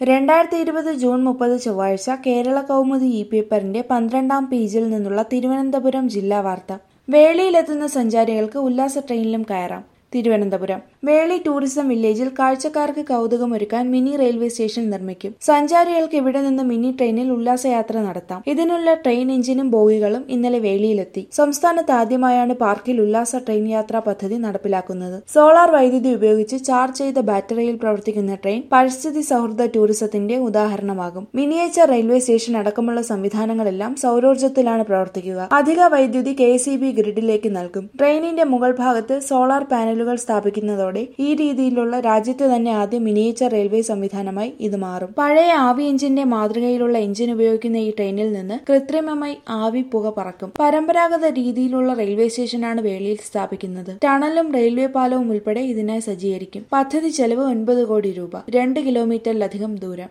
രണ്ടായിരത്തി ഇരുപത് ജൂൺ മുപ്പത് ചൊവ്വാഴ്ച കേരള കൗമുദി ഇ പേപ്പറിന്റെ പന്ത്രണ്ടാം പേജിൽ നിന്നുള്ള തിരുവനന്തപുരം ജില്ലാ വാർത്ത വേളിയിലെത്തുന്ന സഞ്ചാരികൾക്ക് ഉല്ലാസ ട്രെയിനിലും കയറാം തിരുവനന്തപുരം വേളി ടൂറിസം വില്ലേജിൽ കാഴ്ചക്കാർക്ക് കൗതുകമൊരുക്കാൻ മിനി റെയിൽവേ സ്റ്റേഷൻ നിർമ്മിക്കും സഞ്ചാരികൾക്ക് ഇവിടെ നിന്ന് മിനി ട്രെയിനിൽ ഉല്ലാസയാത്ര നടത്താം ഇതിനുള്ള ട്രെയിൻ എഞ്ചിനും ബോഗികളും ഇന്നലെ വേളിയിലെത്തി സംസ്ഥാനത്ത് ആദ്യമായാണ് പാർക്കിൽ ഉല്ലാസ ട്രെയിൻ യാത്രാ പദ്ധതി നടപ്പിലാക്കുന്നത് സോളാർ വൈദ്യുതി ഉപയോഗിച്ച് ചാർജ് ചെയ്ത ബാറ്ററിയിൽ പ്രവർത്തിക്കുന്ന ട്രെയിൻ പരിസ്ഥിതി സൗഹൃദ ടൂറിസത്തിന്റെ ഉദാഹരണമാകും മിനിയേച്ചർ റെയിൽവേ സ്റ്റേഷൻ അടക്കമുള്ള സംവിധാനങ്ങളെല്ലാം സൗരോർജ്ജത്തിലാണ് പ്രവർത്തിക്കുക അധിക വൈദ്യുതി കെ ഗ്രിഡിലേക്ക് നൽകും ട്രെയിനിന്റെ മുകൾ ഭാഗത്ത് സോളാർ പാനലുകൾ സ്ഥാപിക്കുന്നതോടെ ഈ രീതിയിലുള്ള രാജ്യത്തെ തന്നെ ആദ്യ മിനിയേച്ചർ റെയിൽവേ സംവിധാനമായി ഇത് മാറും പഴയ ആവി എഞ്ചിന്റെ മാതൃകയിലുള്ള എഞ്ചിൻ ഉപയോഗിക്കുന്ന ഈ ട്രെയിനിൽ നിന്ന് കൃത്രിമമായി ആവി പുക പറക്കും പരമ്പരാഗത രീതിയിലുള്ള റെയിൽവേ സ്റ്റേഷനാണ് വേളിയിൽ സ്ഥാപിക്കുന്നത് ടണലും റെയിൽവേ പാലവും ഉൾപ്പെടെ ഇതിനായി സജ്ജീകരിക്കും പദ്ധതി ചെലവ് ഒൻപത് കോടി രൂപ രണ്ട് കിലോമീറ്ററിലധികം ദൂരം